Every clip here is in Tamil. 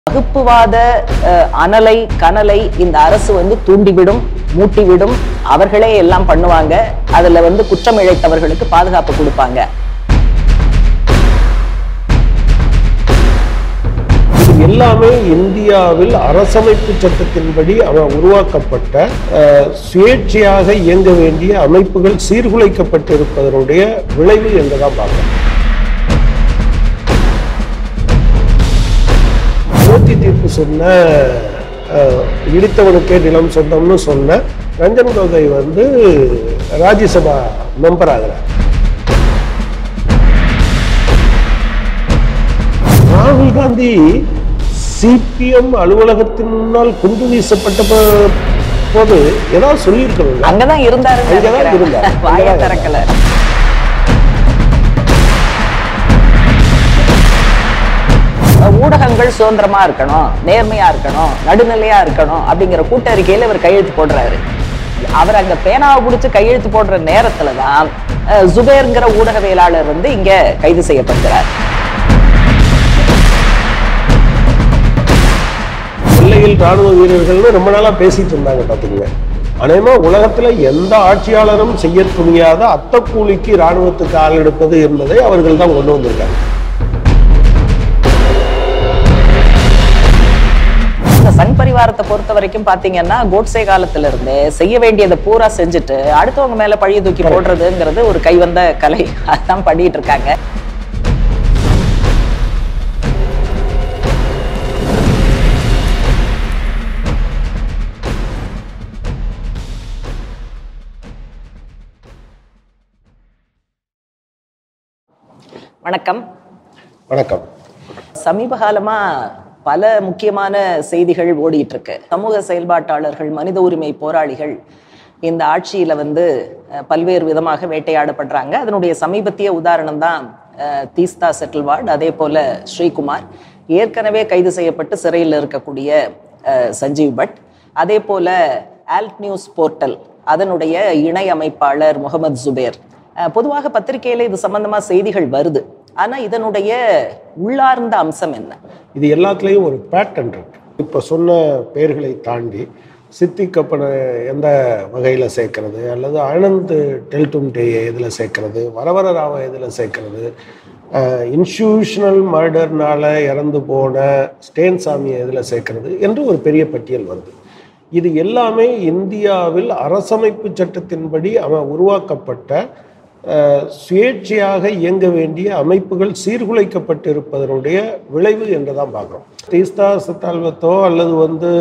வகுப்புவாத அஹ், அனலை கனலை இந்த அரசு வந்து தூண்டிவிடும் மூட்டிவிடும் அவர்களே எல்லாம் பண்ணுவாங்க அதுல வந்து குற்றம் இழைத்தவர்களுக்கு பாதுகாப்பு கொடுப்பாங்க இது எல்லாமே இந்தியாவில் அரசமைப்பு சட்டத்தின்படி அவன் உருவாக்கப்பட்ட அஹ், சுயேட்சையாக இயங்க வேண்டிய அமைப்புகள் சீர்குலைக்கப்பட்டிருப்பதனுடைய விளைவு என்றுதான் பார்க்கணும் கோர்ட்டி தீர்ப்பு சொன்ன அஹ், இடித்தவனுக்கே நிலம் சொந்தம்னு சொன்ன ரஞ்சன் கோகோய் வந்து ராஜ்யசபா மெம்பர் ஆகிறார் ராகுல் காந்தி சிபிஎம் அலுவலகத்தின் முன்னால் குண்டு வீசப்பட்ட போ- போது ஏதாவது சொல்லியிருக்கணும் அங்கதான் இருந்தாரு அங்கதான் இருந்தாரு. வாய அங்கதான் திறக்கல ஊடகங்கள் சுதந்திரமா இருக்கணும் நேர்மையா இருக்கணும் நடுநிலையா இருக்கணும் அப்படிங்கிற கூட்டறிக்கையில இவர் கையெழுத்து போடுறாரு அவர் அங்க பேனாவை பிடிச்சு கையெழுத்து போடுற நேரத்துல தான் அஹ், ஜுபேர்ங்கிற ஊடகவியலாளர் வந்து இங்க கைது செய்யப்படுகிறார் எல்லையில் ராணுவ வீரர்கள்னு ரொம்ப நாளா பேசிட்டு இருந்தாங்க பாத்தீங்க அநேகமா உலகத்துல எந்த ஆட்சியாளரும் செய்ய துணியாத அத்தக்கூலிக்கு ராணுவத்துக்கு ஆள் எடுப்பது என்பதை அவர்கள் தான் கொண்டு வந்திருக்காங்க இந்த சங் பரிவாரத்தை பொறுத்த வரைக்கும் பாத்தீங்கன்னா கோட்ஸே காலத்துல இருந்தே செய்ய வேண்டியதை பூரா செஞ்சுட்டு அடுத்தவங்க மேல பழிய தூக்கி போடுறதுங்கிறது ஒரு கைவந்த கலை அதான் பண்ணிட்டு இருக்காங்க வணக்கம் வணக்கம் சமீப காலமா பல முக்கியமான செய்திகள் ஓடிட்டு இருக்கு சமூக செயல்பாட்டாளர்கள் மனித உரிமை போராளிகள் இந்த ஆட்சியில வந்து அஹ், பல்வேறு விதமாக வேட்டையாடப்படுறாங்க அதனுடைய சமீபத்திய உதாரணம் தான் அஹ், தீஸ்தா செட்டில்வார்டு அதே போல ஸ்ரீகுமார் ஏற்கனவே கைது செய்யப்பட்டு சிறையில் இருக்கக்கூடிய அஹ், சஞ்சீவ் பட் அதே போல ஆல்ட் நியூஸ் போர்ட்டல் அதனுடைய இணை அமைப்பாளர் முகமது ஜுபேர் அஹ், பொதுவாக பத்திரிகையில இது சம்பந்தமா செய்திகள் வருது ஆனா இதனுடைய உள்ளார்ந்த அம்சம் என்ன இது எல்லாத்துலேயும் ஒரு பேட்டர்ன் இருக்கு இப்போ சொன்ன பெயர்களை தாண்டி சித்திக் கப்பனை எந்த வகையில் சேர்க்கறது அல்லது ஆனந்த் டெல்டும்டேயை எதில் சேர்க்கறது வரவர ராவை எதில் சேர்க்கறது இன்ஸ்டியூஷனல் மர்டர்னால இறந்து போன ஸ்டேன் சாமியை எதில் சேர்க்கறது என்று ஒரு பெரிய பட்டியல் வருது இது எல்லாமே இந்தியாவில் அரசமைப்பு சட்டத்தின்படி அவன் உருவாக்கப்பட்ட அஹ், சுயேட்சையாக இயங்க வேண்டிய அமைப்புகள் சீர்குலைக்கப்பட்டிருப்பதனுடைய விளைவு என்று தான் பார்க்குறோம் தீஸ்தா சத்தால்வத்தோ அல்லது வந்து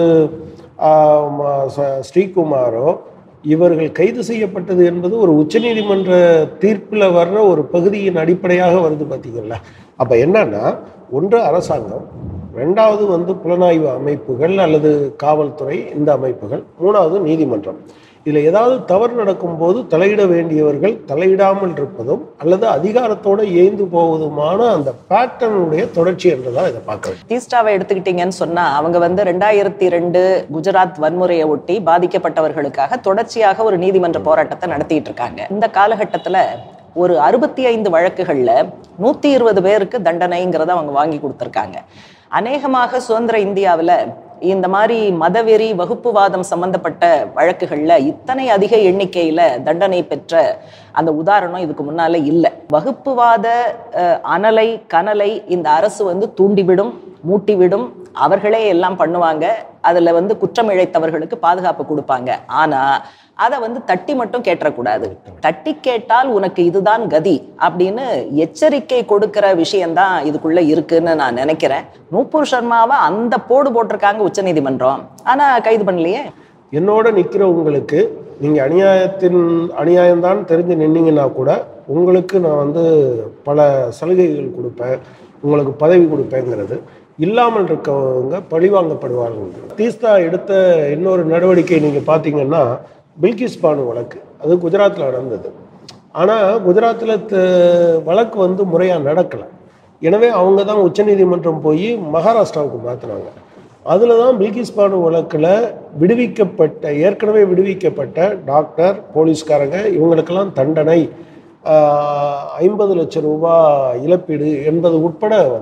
ஆஹ், ம- ச- ஸ்ரீகுமாரோ இவர்கள் கைது செய்யப்பட்டது என்பது ஒரு உச்சநீதிமன்ற தீர்ப்பில் வர்ற ஒரு பகுதியின் அடிப்படையாக வருது பார்த்தீங்களா அப்போ என்னன்னா ஒன்று அரசாங்கம் ரெண்டாவது வந்து புலனாய்வு அமைப்புகள் அல்லது காவல்துறை இந்த அமைப்புகள் மூணாவது நீதிமன்றம் இதில் ஏதாவது தவறு நடக்கும்போது தலையிட வேண்டியவர்கள் தலையிடாமல் இருப்பதும் அல்லது அதிகாரத்தோடு ஏய்ந்து போவதுமான அந்த பேட்டர்னுடைய தொடர்ச்சி என்று தான் இதை பார்க்க வேண்டும் தீஸ்டாவை எடுத்துக்கிட்டீங்கன்னு சொன்னா அவங்க வந்து ரெண்டாயிரத்தி ரெண்டு குஜராத் வன்முறையை ஒட்டி பாதிக்கப்பட்டவர்களுக்காக தொடர்ச்சியாக ஒரு நீதிமன்ற போராட்டத்தை நடத்திட்டு இருக்காங்க இந்த காலகட்டத்துல ஒரு அறுபத்தி ஐந்து வழக்குகள்ல நூத்தி இருபது பேருக்கு தண்டனைங்கிறத அவங்க வாங்கி கொடுத்துருக்காங்க அநேகமாக சுதந்திர இந்தியாவுல இந்த மாதிரி மதவெறி வகுப்புவாதம் சம்பந்தப்பட்ட வழக்குகள்ல இத்தனை அதிக எண்ணிக்கையில தண்டனை பெற்ற அந்த உதாரணம் இதுக்கு முன்னால இல்லை வகுப்புவாத அஹ், அனலை கனலை இந்த அரசு வந்து தூண்டிவிடும் மூட்டிவிடும் அவர்களே எல்லாம் பண்ணுவாங்க அதுல வந்து குற்றம் இழைத்தவர்களுக்கு பாதுகாப்பு கொடுப்பாங்க ஆனா அதை வந்து தட்டி மட்டும் கேட்டக்கூடாது தட்டி கேட்டால் உனக்கு இதுதான் கதி அப்படின்னு எச்சரிக்கை கொடுக்கிற விஷயம்தான் இதுக்குள்ள இருக்குன்னு நான் நினைக்கிறேன் நூப்பூர் சர்மாவை அந்த போடு போட்டிருக்காங்க உச்சநீதிமன்றம் ஆனா கைது பண்ணலையே என்னோட நிற்கிறவங்களுக்கு நீங்கள் அநியாயத்தின் அநியாயம்தான் தெரிஞ்சு நின்னீங்கன்னா கூட உங்களுக்கு நான் வந்து பல சலுகைகள் கொடுப்பேன் உங்களுக்கு பதவி கொடுப்பேங்கிறது இல்லாமல் இருக்கவங்க பழிவாங்கப்படுவார்கள் தீஸ்தா எடுத்த இன்னொரு நடவடிக்கை நீங்கள் பார்த்தீங்கன்னா பில்கிஸ் பானு வழக்கு அது குஜராத்தில் நடந்தது ஆனால் குஜராத்தில் வழக்கு வந்து முறையாக நடக்கலை எனவே அவங்க தான் உச்சநீதிமன்றம் போய் மகாராஷ்டிராவுக்கு மாற்றினாங்க அதில் தான் பில்கிஸ் பானு வழக்கில் விடுவிக்கப்பட்ட ஏற்கனவே விடுவிக்கப்பட்ட டாக்டர் போலீஸ்காரங்க இவங்களுக்கெல்லாம் தண்டனை ஐம்பது லட்சம் ரூபாய் இழப்பீடு என்பது உட்பட வந்தது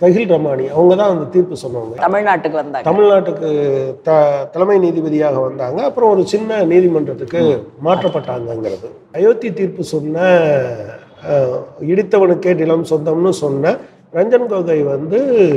தஹில் ரமானி அவங்க தான் அந்த தீர்ப்பு சொன்னவங்க தமிழ்நாட்டுக்கு வந்தாங்க தமிழ்நாட்டுக்கு த தலைமை நீதிபதியாக வந்தாங்க அப்புறம் ஒரு சின்ன நீதிமன்றத்துக்கு மாற்றப்பட்டாங்கங்கிறது அயோத்தி தீர்ப்பு சொன்ன அஹ், இடித்தவனுக்கே நிலம் சொந்தம்னு சொன்ன ரஞ்சன் கோகோய் வந்து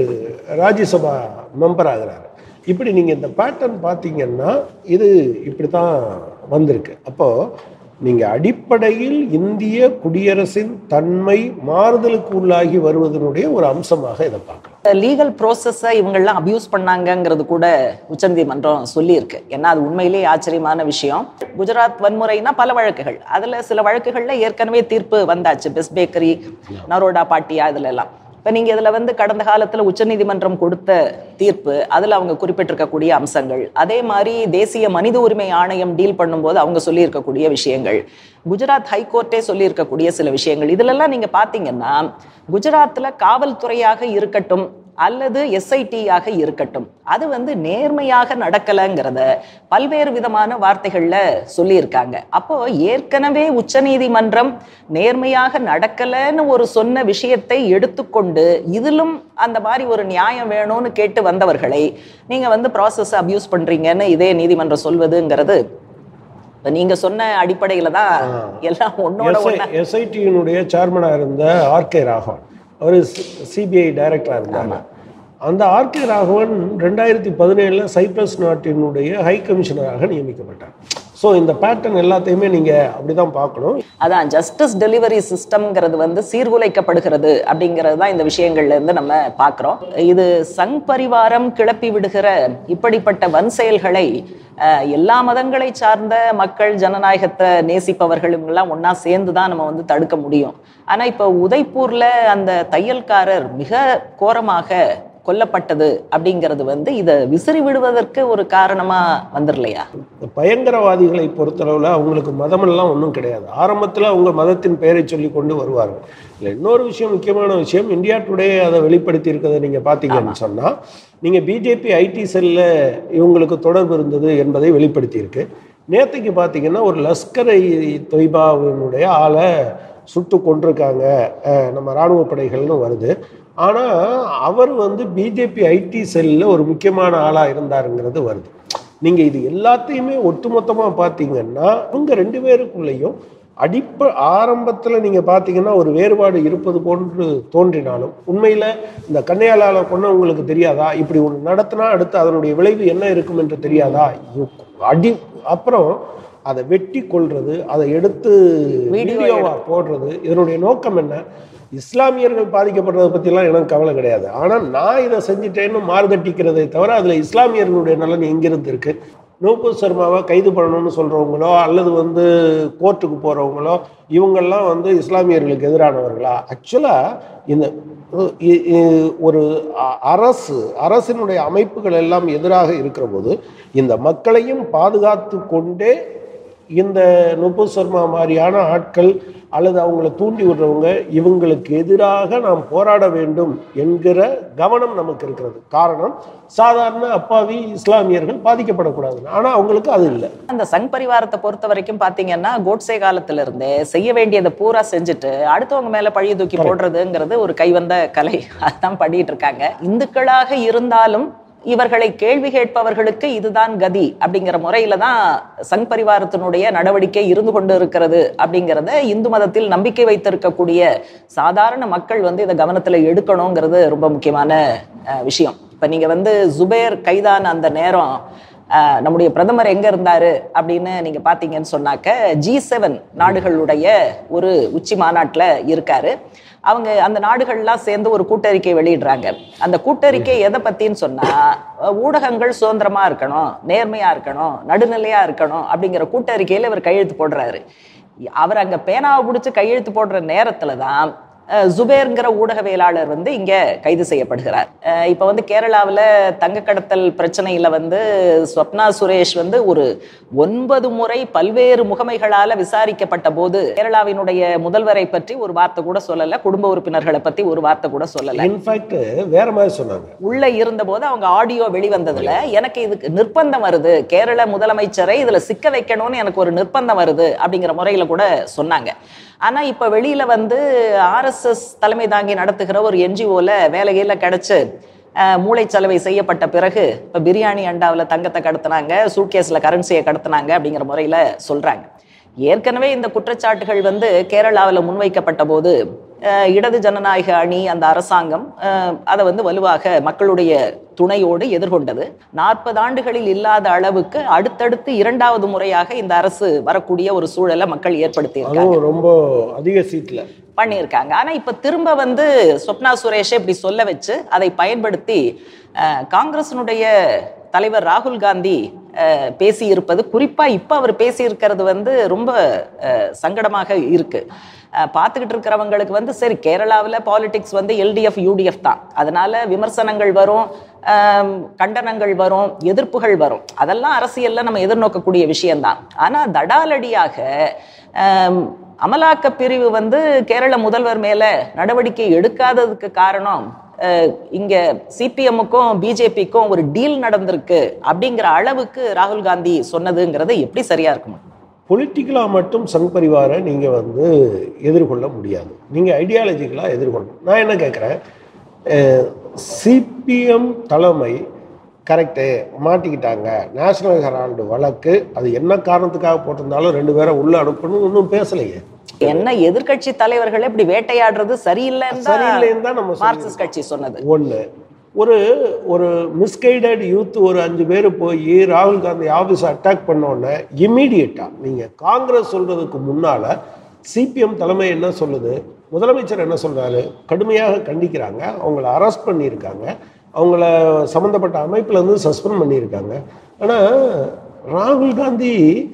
ராஜ்யசபா மெம்பர் ஆகிறாரு இப்படி நீங்கள் இந்த பேட்டர்ன் பார்த்தீங்கன்னா இது இப்படி தான் வந்திருக்கு அப்போது நீங்கள் அடிப்படையில் இந்திய குடியரசின் தன்மை மாறுதலுக்கு உள்ளாகி வருவதனுடைய ஒரு அம்சமாக இதை பார்க்கலாம் லீகல் ப்ரோசஸை இவங்கெல்லாம் அபியூஸ் பண்ணாங்கங்கிறது கூட உச்சநீதிமன்றம் சொல்லியிருக்கு ஏன்னா அது உண்மையிலேயே ஆச்சரியமான விஷயம் குஜராத் வன்முறைனா பல வழக்குகள் அதுல சில வழக்குகள்ல ஏற்கனவே தீர்ப்பு வந்தாச்சு பெஸ்ட் பேக்கரி நரோடா பாட்டியா இதுல எல்லாம் இப்போ நீங்கள் இதில் வந்து கடந்த காலத்தில் உச்சநீதிமன்றம் கொடுத்த தீர்ப்பு அதில் அவங்க குறிப்பிட்டிருக்கக்கூடிய அம்சங்கள் அதே மாதிரி தேசிய மனித உரிமை ஆணையம் டீல் பண்ணும்போது அவங்க சொல்லியிருக்கக்கூடிய விஷயங்கள் குஜராத் ஹைகோர்ட்டே சொல்லியிருக்கக்கூடிய சில விஷயங்கள் இதிலெல்லாம் நீங்கள் பார்த்தீங்கன்னா குஜராத்தில் காவல்துறையாக இருக்கட்டும் அல்லது எஸ்ஐடியாக இருக்கட்டும் அது வந்து நேர்மையாக நடக்கலைங்கிறத பல்வேறு விதமான வார்த்தைகள்ல சொல்லியிருக்காங்க அப்போ ஏற்கனவே உச்சநீதிமன்றம் நேர்மையாக நடக்கலைன்னு ஒரு சொன்ன விஷயத்தை எடுத்துக்கொண்டு இதிலும் அந்த மாதிரி ஒரு நியாயம் வேணும்னு கேட்டு வந்தவர்களை நீங்க வந்து ப்ராசஸ் அபியூஸ் பண்றீங்கன்னு இதே நீதிமன்றம் சொல்வதுங்கிறது இப்ப நீங்க சொன்ன அடிப்படையில தான் எல்லாம் ஒன்னோட ஒண்ணா எஸ்ஐடியினுடைய சேர்மனாக இருந்த ஆர்கே ராகவன் அவர் சிபிஐ டைரக்டராக இருந்தாங்க அந்த ஆர்கே ராகவன் ரெண்டாயிரத்தி பதினேழில் சைப்ரஸ் நாட்டினுடைய ஹை கமிஷனராக நியமிக்கப்பட்டார் ஸோ இந்த பேட்டர்ன் எல்லாத்தையுமே நீங்கள் அப்படி தான் பார்க்கணும் அதான் ஜஸ்டிஸ் டெலிவரி சிஸ்டம்ங்கிறது வந்து சீர்குலைக்கப்படுகிறது அப்படிங்கிறது தான் இந்த விஷயங்கள்ல இருந்து நம்ம பார்க்குறோம் இது சங் பரிவாரம் கிளப்பி விடுகிற இப்படிப்பட்ட வன் செயல்களை அஹ், எல்லா மதங்களை சார்ந்த மக்கள் ஜனநாயகத்தை நேசிப்பவர்கள் இவங்கெல்லாம் ஒண்ணா சேர்ந்து தான் நம்ம வந்து தடுக்க முடியும் ஆனா இப்போ உதய்பூர்ல அந்த தையல்காரர் மிக கோரமாக கொல்லப்பட்டது அப்படிங்கிறது வந்து இதை விசிறி விடுவதற்கு ஒரு காரணமா வந்துடலையா இந்த பயங்கரவாதிகளை பொறுத்தளவில் அவங்களுக்கு மதமெல்லாம் ஒன்றும் கிடையாது ஆரம்பத்தில் அவங்க மதத்தின் பெயரை சொல்லி கொண்டு வருவார்கள் இல்லை இன்னொரு விஷயம் முக்கியமான விஷயம் இந்தியா டுடே அதை வெளிப்படுத்தி இருக்கிறத நீங்கள் பார்த்தீங்கன்னு சொன்னால் நீங்கள் பிஜேபி ஐடி செல்ல இவங்களுக்கு தொடர்பு இருந்தது என்பதை வெளிப்படுத்தியிருக்கு நேற்றுக்கு பார்த்தீங்கன்னா ஒரு லஷ்கரை தொய்பாவினுடைய ஆளை சுட்டு கொண்டிருக்காங்க அஹ், நம்ம இராணுவ படைகள்னு வருது ஆனால் அவர் வந்து பிஜேபி ஐடி செல்லில் ஒரு முக்கியமான ஆளாக இருந்தாருங்கிறது வருது நீங்கள் இது எல்லாத்தையுமே ஒட்டுமொத்தமாக பார்த்தீங்கன்னா இவங்க ரெண்டு பேருக்குள்ளேயும் அடிப்ப ஆரம்பத்தில் நீங்கள் பார்த்தீங்கன்னா ஒரு வேறுபாடு இருப்பது போன்று தோன்றினாலும் உண்மையில் இந்த கண்ணையாளால கொண்டவங்களுக்கு தெரியாதா இப்படி ஒன்று நடத்தினா அடுத்து அதனுடைய விளைவு என்ன இருக்கும் என்று தெரியாதா இது அடி அப்புறம் அதை வெட்டி கொள்றது அதை எடுத்து Video வீடியோவா போடுறது இதனுடைய நோக்கம் என்ன இஸ்லாமியர்கள் பாதிக்கப்படுறதை பற்றிலாம் எனக்கு கவலை கிடையாது ஆனால் நான் இதை செஞ்சுட்டேன்னு மாறுதட்டிக்கிறதை தவிர அதில் இஸ்லாமியர்களுடைய நலன் எங்கிருந்து இருக்கு நூபு சர்மாவை கைது பண்ணணும்னு சொல்கிறவங்களோ அல்லது வந்து கோர்ட்டுக்கு போகிறவங்களோ இவங்கெல்லாம் வந்து இஸ்லாமியர்களுக்கு எதிரானவர்களா ஆக்சுவலாக இந்த இ- இ- ஒரு அ- அரசு அரசினுடைய அமைப்புகள் எல்லாம் எதிராக இருக்கிற போது இந்த மக்களையும் பாதுகாத்து கொண்டே இந்த நுபு சர்மா மாதிரியான ஆட்கள் அல்லது அவங்கள தூண்டி விடுறவங்க இவங்களுக்கு எதிராக நாம் போராட வேண்டும் என்கிற கவனம் நமக்கு இருக்கிறது காரணம் சாதாரண அப்பாவி இஸ்லாமியர்கள் பாதிக்கப்படக்கூடாது ஆனால் அவங்களுக்கு அது இல்லை அந்த சங் பரிவாரத்தை பொறுத்த வரைக்கும் பாத்தீங்கன்னா கோட்ஸே காலத்துல இருந்தே செய்ய வேண்டியதை பூரா செஞ்சுட்டு அடுத்தவங்க மேல பழிய தூக்கி போடுறதுங்கிறது ஒரு கைவந்த கலை அதான் பண்ணிட்டு இருக்காங்க இந்துக்களாக இருந்தாலும் இவர்களை கேள்வி கேட்பவர்களுக்கு இதுதான் கதி அப்படிங்கிற முறையில தான் சங் பரிவாரத்தினுடைய நடவடிக்கை இருந்து கொண்டு இருக்கிறது அப்படிங்கிறத இந்து மதத்தில் நம்பிக்கை வைத்திருக்கக்கூடிய சாதாரண மக்கள் வந்து இதை கவனத்துல எடுக்கணுங்கிறது ரொம்ப முக்கியமான அஹ், விஷயம் இப்ப நீங்க வந்து ஜுபேர் கைதான அந்த நேரம் ஆஹ் நம்முடைய பிரதமர் எங்க இருந்தாரு அப்படின்னு நீங்க பாத்தீங்கன்னு சொன்னாக்க ஜி செவன் நாடுகளுடைய ஒரு உச்சி மாநாட்டுல இருக்காரு அவங்க அந்த நாடுகள்லாம் சேர்ந்து ஒரு கூட்டறிக்கை வெளியிடுறாங்க அந்த கூட்டறிக்கை எதை பத்தின்னு சொன்னா அஹ் ஊடகங்கள் சுதந்திரமா இருக்கணும் நேர்மையா இருக்கணும் நடுநிலையா இருக்கணும் அப்படிங்கிற கூட்டறிக்கையில இவர் கையெழுத்து போடுறாரு அவர் அங்க பேனாவை பிடிச்சு கையெழுத்து போடுற நேரத்துல தான் அஹ் ஜுபேர்ங்கிற ஊடகவியலாளர் வந்து இங்க கைது செய்யப்படுகிறார் அஹ் இப்ப வந்து கேரளாவுல தங்க கடத்தல் பிரச்சனையில வந்து ஸ்வப்னா சுரேஷ் வந்து ஒரு ஒன்பது முறை பல்வேறு முகமைகளால விசாரிக்கப்பட்ட போது கேரளாவினுடைய முதல்வரை பற்றி ஒரு வார்த்தை கூட சொல்லல குடும்ப உறுப்பினர்களை பத்தி ஒரு வார்த்தை கூட சொல்லல இன்ஃபேக்ட் வேற மாதிரி சொன்னாங்க உள்ள இருந்தபோது அவங்க ஆடியோ வெளிவந்ததுல எனக்கு இதுக்கு நிர்பந்தம் வருது கேரள முதலமைச்சரை இதுல சிக்க வைக்கணும்னு எனக்கு ஒரு நிர்பந்தம் வருது அப்படிங்கிற முறையில கூட சொன்னாங்க ஆனா இப்ப வெளியில வந்து ஆர்எஸ்எஸ் தலைமை தாங்கி நடத்துகிற ஒரு என்ஜிஓல வேலையில கிடைச்சு அஹ், மூளைச்சலவை செய்யப்பட்ட பிறகு இப்ப பிரியாணி அண்டாவில் தங்கத்தை கடத்துனாங்க சூட்கேஸ்ல கரன்சியை கடத்துனாங்க அப்படிங்கிற முறையில சொல்றாங்க ஏற்கனவே இந்த குற்றச்சாட்டுகள் வந்து கேரளாவில் முன்வைக்கப்பட்ட போது அஹ், இடது ஜனநாயக அணி அந்த அரசாங்கம் அஹ், அதை வந்து வலுவாக மக்களுடைய துணையோடு எதிர்கொண்டது நாற்பது ஆண்டுகளில் இல்லாத அளவுக்கு அடுத்தடுத்து இரண்டாவது முறையாக இந்த அரசு வரக்கூடிய ஒரு சூழலை மக்கள் ஏற்படுத்தியிருக்காங்க அதுவும் ரொம்ப அதிக சீட்ல பண்ணியிருக்காங்க ஆனா இப்ப திரும்ப வந்து சொப்னா சுரேஷை இப்படி சொல்ல வச்சு அதை பயன்படுத்தி அஹ், காங்கிரசினுடைய தலைவர் ராகுல் காந்தி அஹ், பேசியிருப்பது குறிப்பா இப்ப அவர் பேசியிருக்கிறது வந்து ரொம்ப அஹ், சங்கடமாக இருக்கு அஹ், பார்த்துக்கிட்டு இருக்கிறவங்களுக்கு வந்து சரி கேரளாவில் பாலிடிக்ஸ் வந்து எல்டிஎஃப் யூடிஎஃப் தான் அதனால விமர்சனங்கள் வரும் ஆம், கண்டனங்கள் வரும் எதிர்ப்புகள் வரும் அதெல்லாம் அரசியல்ல நம்ம எதிர்நோக்கக்கூடிய விஷயம்தான் ஆனா தடாலடியாக ஆம், அமலாக்க பிரிவு வந்து கேரள முதல்வர் மேல நடவடிக்கை எடுக்காததுக்கு காரணம் அஹ், இங்க சிபிஎம்முக்கும் பிஜேபிக்கும் ஒரு டீல் நடந்திருக்கு அப்படிங்கிற அளவுக்கு ராகுல் காந்தி சொன்னதுங்கிறது எப்படி சரியா இருக்கும் பொலிட்டிக்கலாக மட்டும் சங் பரிவாரை நீங்கள் வந்து எதிர்கொள்ள முடியாது நீங்கள் ஐடியாலஜிக்கலாக எதிர்கொள்ளணும் நான் என்ன கேட்குறேன் சிபிஎம் தலைமை கரெக்டு மாட்டிக்கிட்டாங்க நேஷனல் ஹெரால்டு வழக்கு அது என்ன காரணத்துக்காக போட்டிருந்தாலும் ரெண்டு பேரை உள்ள அனுப்பணும் ஒன்றும் பேசலையே என்ன எதிர்க்கட்சி தலைவர்களே இப்படி வேட்டையாடுறது சரியில்லைன்னு சரியில்லைன்னு தான் நம்ம தான் மார்க்சிஸ்ட் கட்சி சொன்னது ஒன்று ஒரு ஒரு மிஸ்கைடட் யூத் ஒரு அஞ்சு பேர் போய் ராகுல் காந்தி ஆஃபீஸ் அட்டாக் பண்ண உடனே இம்மீடியட்டாக நீங்கள் காங்கிரஸ் சொல்கிறதுக்கு முன்னால் சிபிஎம் தலைமை என்ன சொல்லுது முதலமைச்சர் என்ன சொல்றாரு கடுமையாக கண்டிக்கிறாங்க அவங்கள அரெஸ்ட் பண்ணியிருக்காங்க அவங்கள சம்மந்தப்பட்ட அமைப்புலேருந்து சஸ்பெண்ட் பண்ணியிருக்காங்க ஆனால் ராகுல் காந்தி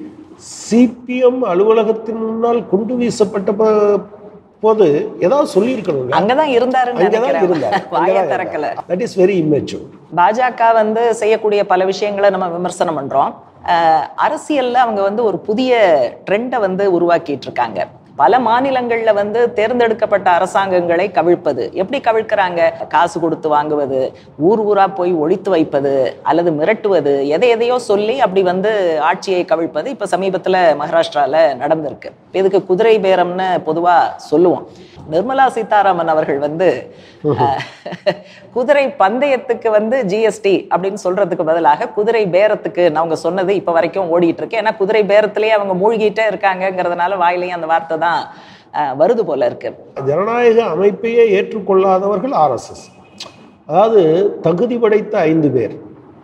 சிபிஎம் அலுவலகத்தின் முன்னால் கொண்டு வீசப்பட்ட ப- போது ஏதாவது சொல்லியிருக்கணும்ல அங்கதான் இருந்தாருன்னு அங்கதான் நினைக்கிறேன் இருந்தார் வாயை திறக்கல தட் இஸ் வெரி இம்மெச்சூர் பாஜக வந்து செய்யக்கூடிய பல விஷயங்களை நம்ம விமர்சனம் பண்றோம் அஹ், அரசியல்ல அவங்க வந்து ஒரு புதிய ட்ரெண்டை வந்து உருவாக்கிட்டு இருக்காங்க பல மாநிலங்கள்ல வந்து தேர்ந்தெடுக்கப்பட்ட அரசாங்கங்களை கவிழ்ப்பது எப்படி கவிழ்க்கிறாங்க காசு கொடுத்து வாங்குவது ஊர் ஊரா போய் ஒழித்து வைப்பது அல்லது மிரட்டுவது எதை எதையோ சொல்லி அப்படி வந்து ஆட்சியை கவிழ்ப்பது இப்ப சமீபத்துல மகாராஷ்டிரால நடந்திருக்கு இதுக்கு குதிரை பேரம்னு பொதுவா சொல்லுவோம் நிர்மலா சீதாராமன் அவர்கள் வந்து அஹ், குதிரை பந்தயத்துக்கு வந்து ஜிஎஸ்டி அப்படின்னு சொல்றதுக்கு பதிலாக குதிரை பேரத்துக்கு அவங்க சொன்னது இப்ப வரைக்கும் ஓடிட்டு இருக்கு ஏன்னா குதிரை பேரத்திலேயே அவங்க மூழ்கிட்டே இருக்காங்கங்கிறதுனால வாயிலையும் அந்த வார்த்தை தான் அஹ், வருது போல இருக்கு ஜனநாயக அமைப்பையே ஏற்றுக்கொள்ளாதவர்கள் ஆர்எஸ்எஸ் அதாவது தகுதி படைத்த ஐந்து பேர்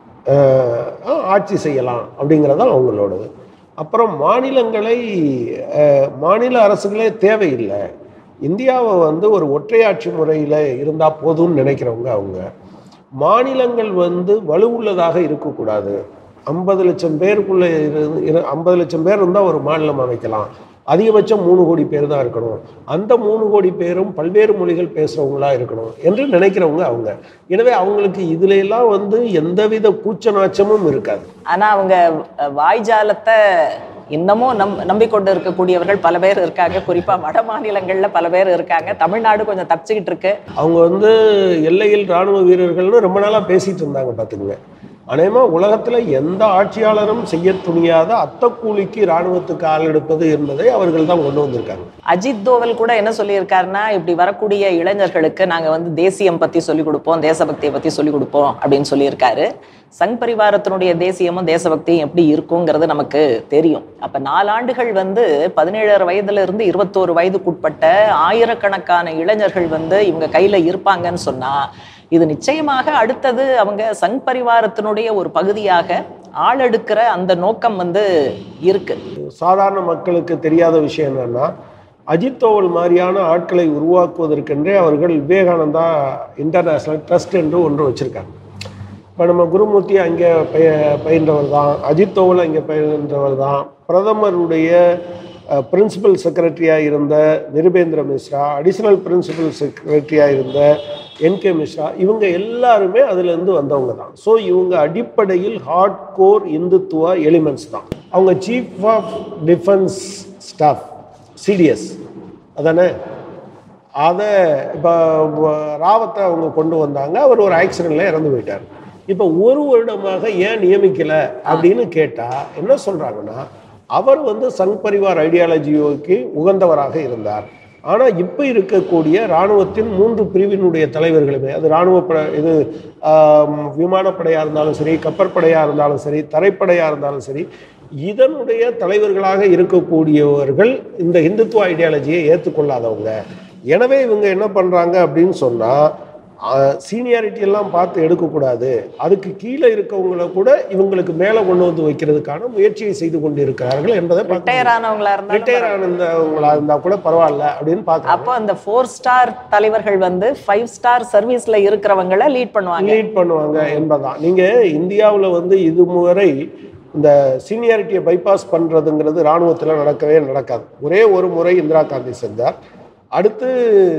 அஹ், ஆட்சி செய்யலாம் அப்படிங்கிறதான் அவங்களோடது அப்புறம் மாநிலங்களை அஹ், மாநில அரசுகளே தேவையில்லை இந்தியாவை வந்து ஒரு ஒற்றையாட்சி முறையில் இருந்தால் போதும்னு நினைக்கிறவங்க அவங்க மாநிலங்கள் வந்து வலுவுள்ளதாக இருக்கக்கூடாது ஐம்பது லட்சம் பேருக்குள்ள இரு ஐம்பது லட்சம் பேர் இருந்தால் ஒரு மாநிலம் அமைக்கலாம் அதிகபட்சம் மூணு கோடி பேர் தான் இருக்கணும் அந்த மூணு கோடி பேரும் பல்வேறு மொழிகள் பேசுகிறவங்களா இருக்கணும் என்று நினைக்கிறவங்க அவங்க எனவே அவங்களுக்கு இதுல எல்லாம் வந்து எந்தவித கூச்ச நாச்சமும் இருக்காது ஆனா அவங்க அஹ், வாய்ஜாலத்தை இன்னமும் நம் நம்பிக்கொண்டு இருக்கக்கூடியவர்கள் பல பேர் இருக்காங்க குறிப்பா வட மாநிலங்கள்ல பல பேர் இருக்காங்க தமிழ்நாடு கொஞ்சம் தப்பிச்சுக்கிட்டு இருக்கு அவங்க வந்து எல்லையில் ராணுவ வீரர்கள்னு ரொம்ப நாளாக பேசிட்டு இருந்தாங்க பார்த்துக்குங்க அநேகமாக உலகத்தில் எந்த ஆட்சியாளரும் செய்ய துணியாத அத்தக்கூலிக்கு இராணுவத்துக்கு ஆள் எடுப்பது என்பதை அவர்கள் தான் கொண்டு வந்திருக்காங்க அஜித் தோவல் கூட என்ன சொல்லியிருக்காருன்னா இப்படி வரக்கூடிய இளைஞர்களுக்கு நாங்க வந்து தேசியம் பத்தி சொல்லிக் கொடுப்போம் தேசபக்தியை பத்தி சொல்லிக் கொடுப்போம் அப்படின்னு சொல்லியிருக்காரு சங் பரிவாரத்தினுடைய தேசியமும் தேசபக்தியும் எப்படி இருக்குங்கிறது நமக்கு தெரியும் அப்ப நாலாண்டுகள் வந்து பதினேழரை வயதுல இருந்து இருபத்தோரு வயதுக்குட்பட்ட ஆயிரக்கணக்கான இளைஞர்கள் வந்து இவங்க கையில இருப்பாங்கன்னு சொன்னா இது நிச்சயமாக அடுத்தது அவங்க சங் பரிவாரத்தினுடைய ஒரு பகுதியாக ஆளெடுக்கிற அந்த நோக்கம் வந்து இருக்கு சாதாரண மக்களுக்கு தெரியாத விஷயம் என்னன்னா அஜித் தோவல் மாதிரியான ஆட்களை உருவாக்குவதற்கென்றே அவர்கள் விவேகானந்தா இன்டர்நேஷனல் ட்ரஸ்ட் என்று ஒன்று வச்சிருக்காங்க இப்போ நம்ம குருமூர்த்தி அங்கே பய பயின்றவர் தான் அஜித் தோவல் அங்கே பயின்றவர் தான் பிரதமருடைய பிரின்சிபல் செக்ரட்டரியாக இருந்த நிருபேந்திர மிஸ்ரா அடிஷனல் பிரின்சிபல் செக்ரட்டரியாக இருந்த என்கே மிஸ்ரா இவங்க எல்லாருமே அதுலேருந்து வந்தவங்க தான் ஸோ இவங்க அடிப்படையில் ஹார்ட் கோர் இந்துத்துவ எலிமெண்ட்ஸ் தான் அவங்க chief of defence staff CDS அதானே அதை இப்போ ராவத்தை அவங்க கொண்டு வந்தாங்க அவர் ஒரு ஆக்சிடென்ட்ல இறந்து போயிட்டார் இப்போ ஒரு வருடமாக ஏன் நியமிக்கல அப்படின்னு கேட்டால் என்ன சொல்கிறாங்கன்னா அவர் வந்து சங் பரிவார் ஐடியாலஜியோக்கு உகந்தவராக இருந்தார் ஆனால் இப்போ இருக்கக்கூடிய இராணுவத்தின் மூன்று பிரிவினுடைய தலைவர்களுமே அது இராணுவ பட இது ஆம், விமானப்படையாக இருந்தாலும் சரி கப்பற்படையாக இருந்தாலும் சரி தரைப்படையாக இருந்தாலும் சரி இதனுடைய தலைவர்களாக இருக்கக்கூடியவர்கள் இந்த இந்துத்துவ ஐடியாலஜியை ஏற்றுக்கொள்ளாதவங்க எனவே இவங்க என்ன பண்ணுறாங்க அப்படின்னு சொன்னால் சீனியாரிட்டி எல்லாம் பார்த்து எடுக்கக்கூடாது அதுக்கு கீழே இருக்கவங்கள கூட இவங்களுக்கு மேலே கொண்டு வந்து வைக்கிறதுக்கான முயற்சியை செய்து கொண்டு இருக்கிறார்கள் என்பதை ரிட்டையர் ஆனவங்களா ரிட்டையர் இருந்தாலும் ஆனவங்களா இருந்தா கூட பரவாயில்ல அப்படின்னு பார்க்கலாம் அப்போ அந்த ஃபோர் ஸ்டார் தலைவர்கள் வந்து ஃபைவ் ஸ்டார் சர்வீஸ்ல இருக்கிறவங்கள லீட் பண்ணுவாங்க லீட் பண்ணுவாங்க என்பதுதான் நீங்க இந்தியாவில் வந்து இதுவரை இந்த சீனியாரிட்டியை பைபாஸ் பண்றதுங்கிறது இராணுவத்தில் நடக்கவே நடக்காது ஒரே ஒரு முறை இந்திரா காந்தி செஞ்சார் அடுத்து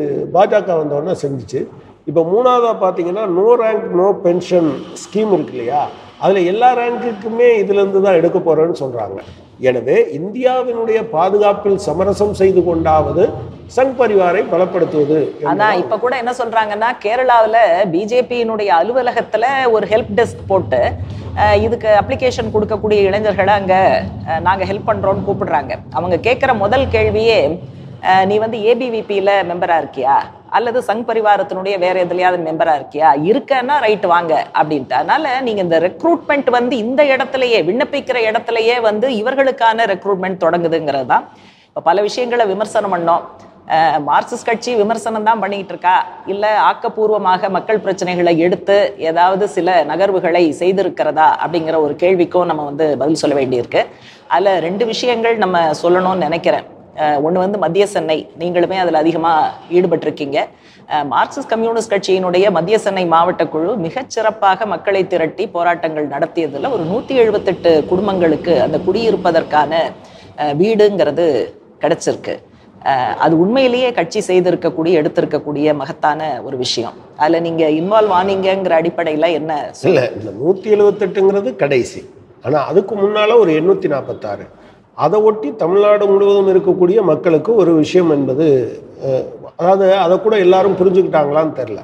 பாஜக வந்தோடனே செஞ்சுச்சு இப்போ மூணாவதாக பார்த்தீங்கன்னா no rank no pension scheme இருக்கு இல்லையா அதில் எல்லா ரேங்க்குக்குமே இதுலேருந்து தான் எடுக்க போகிறேன்னு சொல்கிறாங்க எனவே இந்தியாவினுடைய பாதுகாப்பில் சமரசம் செய்து கொண்டாவது சங் பரிவாரை பலப்படுத்துவது அதான் இப்ப கூட என்ன சொல்றாங்கன்னா கேரளாவுல பிஜேபியினுடைய அலுவலகத்துல ஒரு ஹெல்ப் டெஸ்க் போட்டு அஹ், இதுக்கு அப்ளிகேஷன் கொடுக்கக்கூடிய இளைஞர்களை அங்க அஹ், நாங்க ஹெல்ப் பண்றோம்னு கூப்பிடுறாங்க அவங்க கேட்கிற முதல் கேள்வியே அஹ், நீ வந்து ஏபிவிபியில மெம்பரா இருக்கியா அல்லது சங் பரிவாரத்தினுடைய வேற எதுலயாவது மெம்பரா இருக்கியா இருக்கன்னா ரைட் வாங்க அப்படின்ட்டு அதனால நீங்க இந்த ரெக்ரூட்மெண்ட் வந்து இந்த இடத்துலயே விண்ணப்பிக்கிற இடத்துலயே வந்து இவர்களுக்கான ரெக்ரூட்மெண்ட் தொடங்குதுங்கிறது தான் இப்போ பல விஷயங்களை விமர்சனம் பண்ணோம் அஹ் மார்க்சிஸ்ட் கட்சி விமர்சனம் தான் பண்ணிட்டு இருக்கா இல்ல ஆக்கப்பூர்வமாக மக்கள் பிரச்சனைகளை எடுத்து ஏதாவது சில நகர்வுகளை செய்திருக்கிறதா அப்படிங்கிற ஒரு கேள்விக்கும் நம்ம வந்து பதில் சொல்ல வேண்டியிருக்கு அதுல ரெண்டு விஷயங்கள் நம்ம சொல்லணும்னு நினைக்கிறேன் ஒன்று வந்து மத்திய சென்னை நீங்களுமே அதில் அதிகமாக ஈடுபட்டிருக்கீங்க அஹ் மார்க்சிஸ்ட் கம்யூனிஸ்ட் கட்சியினுடைய மத்திய சென்னை மாவட்ட குழு மிகச்சிறப்பாக மக்களை திரட்டி போராட்டங்கள் நடத்தியதில் ஒரு நூற்றி எழுபத்தெட்டு குடும்பங்களுக்கு அந்த குடியிருப்பதற்கான அஹ் வீடுங்கிறது கிடைச்சிருக்கு அஹ் அது உண்மையிலேயே கட்சி செய்திருக்கக்கூடிய எடுத்திருக்கக்கூடிய மகத்தான ஒரு விஷயம் அதுல நீங்க இன்வால்வ் ஆனீங்கங்கிற அடிப்படையில என்ன சொல்ல- இல்லை இந்த நூற்றி எழுபத்தெட்டுங்கிறது கடைசி ஆனால் அதுக்கு முன்னால் ஒரு எண்ணூற்றி நாற்பத்தாறு அதை ஒட்டி தமிழ்நாடு முழுவதும் இருக்கக்கூடிய மக்களுக்கு ஒரு விஷயம் என்பது அஹ், அதாவது அதை கூட எல்லாரும் புரிஞ்சுக்கிட்டாங்களான்னு தெரில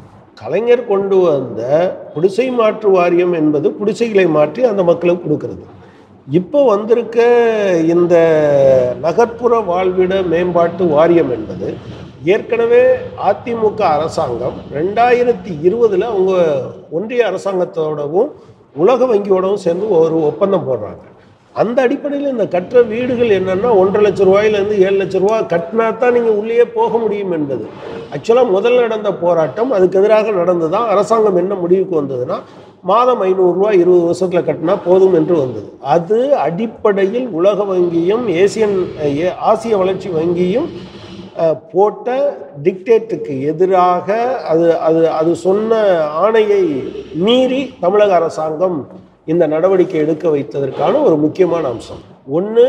கலைஞர் கொண்டு வந்த குடிசை மாற்று வாரியம் என்பது குடிசைகளை மாற்றி அந்த மக்களுக்கு கொடுக்கிறது இப்போ வந்திருக்க இந்த நகர்ப்புற வாழ்விட மேம்பாட்டு வாரியம் என்பது ஏற்கனவே அதிமுக அரசாங்கம் ரெண்டாயிரத்தி இருபதுல அவங்க ஒன்றிய அரசாங்கத்தோடவும் உலக வங்கியோடவும் சேர்ந்து ஒரு ஒப்பந்தம் போடுறாங்க அந்த அடிப்படையில் இந்த கட்டுற வீடுகள் என்னன்னா ஒன்றரை லட்ச ரூபாயிலேருந்து ஏழு லட்ச ரூபா கட்டினா தான் நீங்கள் உள்ளேயே போக முடியும் என்பது ஆக்சுவலாக முதல்ல நடந்த போராட்டம் அதுக்கு எதிராக நடந்து தான் அரசாங்கம் என்ன முடிவுக்கு வந்ததுன்னா மாதம் ஐநூறுரூவா இருபது வருஷத்தில் கட்டினா போதும் என்று வந்தது அது அடிப்படையில் உலக வங்கியும் ஏசியன் ஏ- ஆசிய வளர்ச்சி வங்கியும் அஹ், போட்ட டிக்டேட்டுக்கு எதிராக அது அது அது சொன்ன ஆணையை மீறி தமிழக அரசாங்கம் இந்த நடவடிக்கை எடுக்க வைத்ததற்கான ஒரு முக்கியமான அம்சம் ஒன்று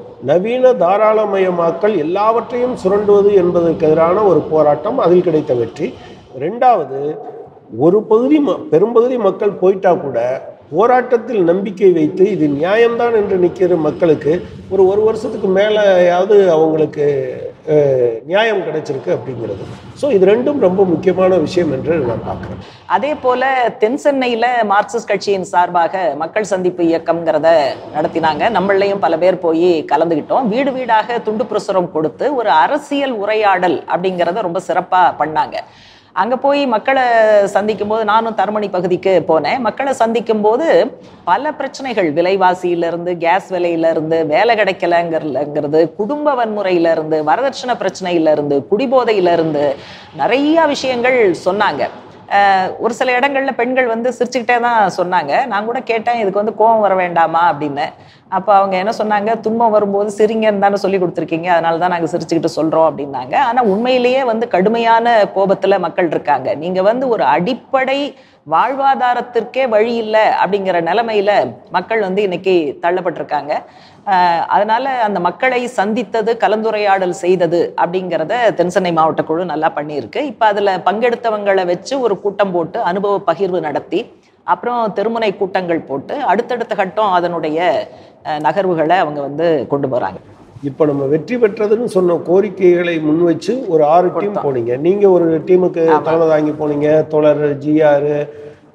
நவீன தாராளமயமாக்கல் எல்லாவற்றையும் சுரண்டுவது என்பதற்கு எதிரான ஒரு போராட்டம் அதில் கிடைத்த வெற்றி ரெண்டாவது ஒரு பகுதி ம- பெரும்பகுதி மக்கள் போயிட்டா கூட போராட்டத்தில் நம்பிக்கை வைத்து இது நியாயம்தான் என்று நிற்கிற மக்களுக்கு ஒரு ஒரு வருஷத்துக்கு மேலேயாவது அவங்களுக்கு அஹ், நியாயம் கிடைச்சிருக்கு அப்படிங்கிறது ஸோ இது ரெண்டும் ரொம்ப முக்கியமான விஷயம் என்று நான் பார்க்குறேன் அதே போல தென் சென்னையில மார்க்சிஸ்ட் கட்சியின் சார்பாக மக்கள் சந்திப்பு இயக்கம்ங்கிறத நடத்தினாங்க நம்மளையும் பல பேர் போய் கலந்துக்கிட்டோம் வீடு வீடாக துண்டு பிரசுரம் கொடுத்து ஒரு அரசியல் உரையாடல் அப்படிங்கிறத ரொம்ப சிறப்பா பண்ணாங்க அங்க போய் மக்களை சந்திக்கும் போது நானும் தரமணி பகுதிக்கு போனேன் மக்களை சந்திக்கும் போது பல பிரச்சனைகள் விலைவாசியில இருந்து கேஸ் விலையில இருந்து வேலை கிடைக்கலங்கிறது குடும்ப வன்முறையில இருந்து வரதட்சணை பிரச்சனையில இருந்து குடிபோதையில இருந்து நிறைய விஷயங்கள் சொன்னாங்க அஹ் ஒரு சில இடங்கள்ல பெண்கள் வந்து சிரிச்சுக்கிட்டே தான் சொன்னாங்க நான் கூட கேட்டேன் இதுக்கு வந்து கோபம் வர வேண்டாமா அப்படின்னு அப்போ அவங்க என்ன சொன்னாங்க துன்பம் வரும்போது சிரிங்கன்னு தானே சொல்லி கொடுத்துருக்கீங்க அதனால தான் நாங்கள் சிரிச்சுக்கிட்டு சொல்றோம் அப்படின்னாங்க ஆனா உண்மையிலேயே வந்து கடுமையான கோபத்துல மக்கள் இருக்காங்க நீங்க வந்து ஒரு அடிப்படை வாழ்வாதாரத்திற்கே வழி இல்லை அப்படிங்கிற நிலைமையில மக்கள் வந்து இன்னைக்கு தள்ளப்பட்டிருக்காங்க அஹ் அதனால அந்த மக்களை சந்தித்தது கலந்துரையாடல் செய்தது அப்படிங்கிறத தென்சென்னை மாவட்ட குழு நல்லா பண்ணியிருக்கு இப்போ அதுல பங்கெடுத்தவங்களை வச்சு ஒரு கூட்டம் போட்டு அனுபவ பகிர்வு நடத்தி அப்புறம் தெருமுனை கூட்டங்கள் போட்டு அடுத்தடுத்த கட்டம் அதனுடைய அஹ், நகர்வுகளை அவங்க வந்து கொண்டு போறாங்க இப்போ நம்ம வெற்றி பெற்றதுன்னு சொன்ன கோரிக்கைகளை முன் வச்சு ஒரு ஆறு டீம் போனீங்க நீங்க ஒரு டீமுக்கு தலைமை தாங்கி போனீங்க தோழர் ஜிஆர்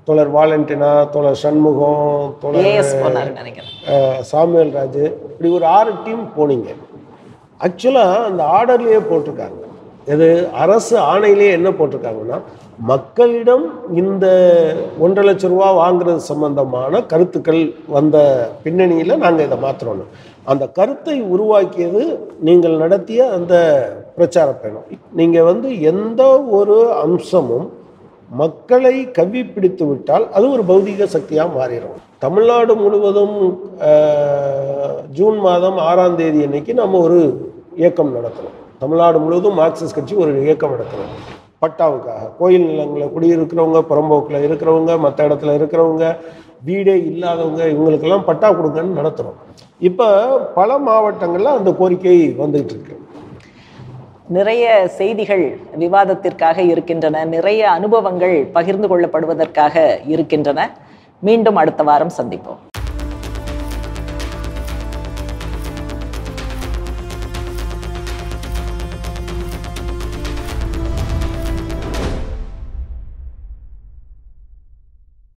தோழர் வாலண்டினா தோழர் சண்முகம் தோழர் ஏஎஸ் போனாரு நினைக்கிறேன் அஹ், சாமுவேல் ராஜு இப்படி ஒரு ஆறு டீம் போனீங்க ஆக்சுவலாக அந்த ஆர்டர்லேயே போட்டிருக்காங்க இது அரசு ஆணையிலேயே என்ன போட்டிருக்காங்கன்னா மக்களிடம் இந்த ஒன்றரை லட்ச ரூபா வாங்குறது சம்பந்தமான கருத்துக்கள் வந்த பின்னணியில் நாங்கள் இதை மாற்றுறோம் அந்த கருத்தை உருவாக்கியது நீங்கள் நடத்திய அந்த பிரச்சார பயணம் நீங்கள் வந்து எந்த ஒரு அம்சமும் மக்களை கவ்வி பிடித்து விட்டால் அது ஒரு பௌதீக சக்தியாக மாறிடும் தமிழ்நாடு முழுவதும் அஹ், ஜூன் மாதம் ஆறாம் தேதி அன்னைக்கு நம்ம ஒரு இயக்கம் நடத்துகிறோம் தமிழ்நாடு முழுவதும் மார்க்சிஸ்ட் கட்சி ஒரு இயக்கம் நடத்துகிறோம் பட்டாவுக்காக கோயில் நிலங்களில் குடியிருக்கிறவங்க புறம்போக்கில் இருக்கிறவங்க மற்ற இடத்துல இருக்கிறவங்க வீடே இல்லாதவங்க இவங்களுக்கெல்லாம் பட்டா கொடுங்கன்னு நடத்துகிறோம் இப்போ பல மாவட்டங்களில் அந்த கோரிக்கை வந்துகிட்டு இருக்கு நிறைய செய்திகள் விவாதத்திற்காக இருக்கின்றன நிறைய அனுபவங்கள் பகிர்ந்து கொள்ளப்படுவதற்காக இருக்கின்றன மீண்டும் அடுத்த வாரம் சந்திப்போம்